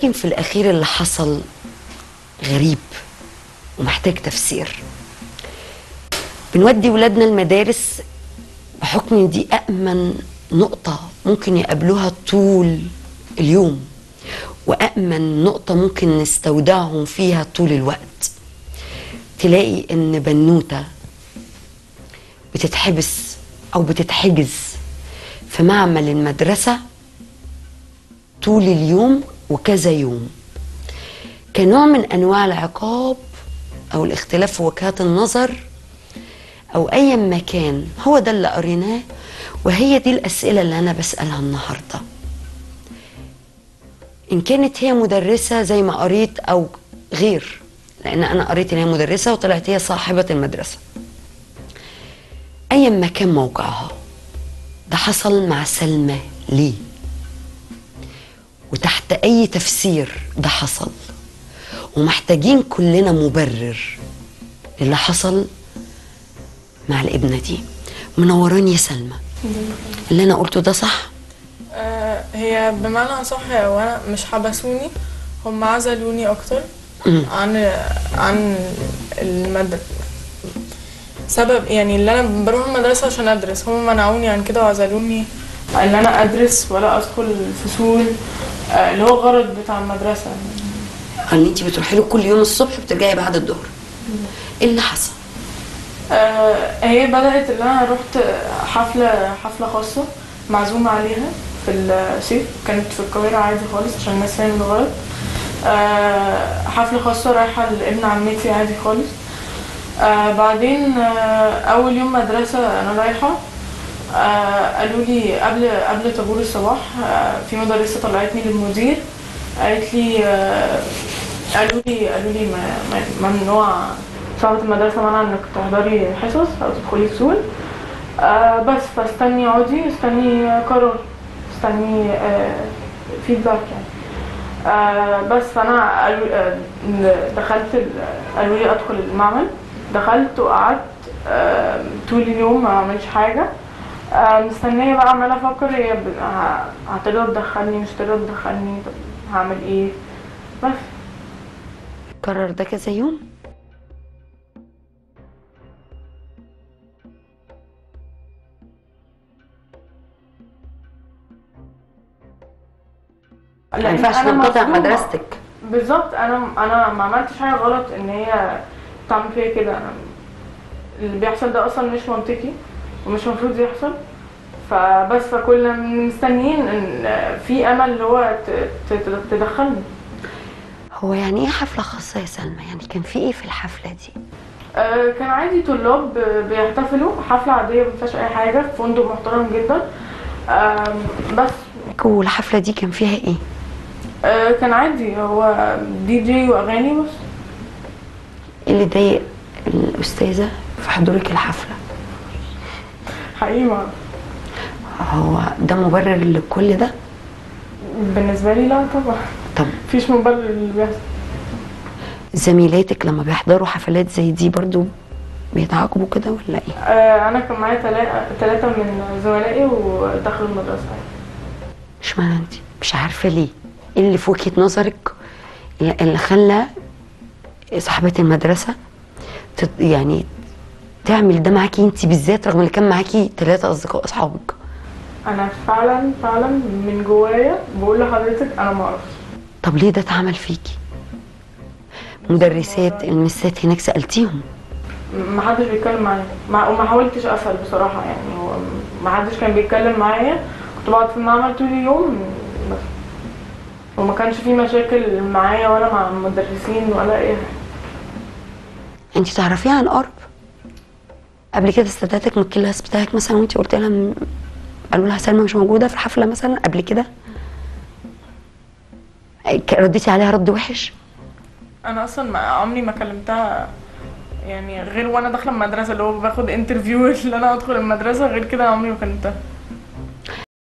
ولكن في الأخير اللي حصل غريب ومحتاج تفسير بنودي ولادنا المدارس بحكم إن دي أأمن نقطة ممكن يقابلوها طول اليوم وأأمن نقطة ممكن نستودعهم فيها طول الوقت تلاقي إن بنوتة بتتحبس أو بتتحجز في معمل المدرسة طول اليوم وكذا يوم كنوع من انواع العقاب او الاختلاف في وجهات النظر او ايا ما كان هو ده اللي قريناه وهي دي الاسئله اللي انا بسالها النهارده ان كانت هي مدرسه زي ما قريت او غير لان انا قريت ان هي مدرسه وطلعت هي صاحبه المدرسه ايا ما كان موقعها ده حصل مع سلمى ليه وتحت اي تفسير ده حصل ومحتاجين كلنا مبرر للي حصل مع الابنه دي منوراني يا سلمى اللي انا قلته ده صح آه، هي بمعنى أصح وانا مش حبسوني هم عزلوني اكتر عن عن المادة سبب يعني اللي انا بروح المدرسة عشان ادرس هم منعوني عن كده وعزلوني ان انا ادرس ولا ادخل الفصول آه، اللي هو الغرض بتاع المدرسة ان انت بتروحي له كل يوم الصبح وبترجعي بعد الظهر ايه اللي حصل آه، هي بدأت ان انا رحت حفلة حفلة خاصة معزومة عليها في الصيف كانت في القاهرة عادي خالص عشان الناس فاهمة غلط آه، حفلة خاصة رايحة لابن عمتي عادي خالص آه، بعدين آه، أول يوم مدرسة أنا رايحة آه، قالوا لي قبل قبل طابور الصباح آه، في مدرسة طلعتني للمدير قالت لي آه، قالوا لي قالوا لي ما- ما- ممنوع صاحبة المدرسة منع انك تحضري حصص او تدخلي فصول آه بس فاستني اقعدي استني قرار استني آه فيدباك يعني آه بس فانا قالوا آه دخلت ال- قالوا لي ادخل المعمل دخلت وقعدت آه طول اليوم ما عملتش حاجه آه مستنيه بقى عماله افكر هي ب- ه- هتقدر تدخلني مش هتقدر تدخلني طب هعمل ايه بس قرر ده كذا يوم ما لأن ينفعش أنا تنقطع مصدومة. مدرستك بالظبط انا انا ما عملتش حاجه غلط ان هي تعمل فيا كده انا اللي بيحصل ده اصلا مش منطقي ومش المفروض يحصل فبس فكنا مستنيين ان في امل اللي هو ت- ت- تدخلني هو يعني ايه حفله خاصه يا سلمى يعني كان في ايه في الحفله دي آه، كان عادي طلاب بيحتفلوا حفله عاديه ما فيهاش اي حاجه في فندق محترم جدا آم، بس والحفله دي كان فيها ايه آه، كان عادي هو دي جي واغاني بس ايه اللي ضايق الاستاذه في حضورك الحفله حقيقي ما- هو ده مبرر لكل ده بالنسبه لي لا طبعا طب مفيش مبرر اللي بيحصل زميلاتك لما بيحضروا حفلات زي دي برضو بيتعاقبوا كده ولا ايه آه، انا كان معايا ثلاثة من زملائي ودخلوا المدرسة مش معنى انت مش عارفه ليه ايه اللي في وجهه نظرك اللي خلى صاحبه المدرسه تت يعني تعمل ده معاكي انت بالذات رغم ان كان معاكي ثلاثه اصدقاء اصحابك انا فعلا فعلا من جوايا بقول لحضرتك انا ما اعرفش طب ليه ده اتعمل فيكي مدرسات المسات هناك سالتيهم ما حدش بيتكلم معايا ما وما حاولتش اسال بصراحه يعني هو ما حدش كان بيتكلم معايا كنت بقعد في المعمل طول اليوم بس وما كانش في مشاكل معايا ولا مع المدرسين ولا اي حاجه انت تعرفيها عن قرب قبل كده استدعتك من الكلاس بتاعك مثلا وانت قلت لها م- قالوا لها سلمى مش موجوده في الحفله مثلا قبل كده ك- رديتي عليها رد وحش انا اصلا ما عمري ما كلمتها يعني غير وانا داخله المدرسه اللي هو باخد انترفيو اللي انا ادخل المدرسه غير كده عمري ما كلمتها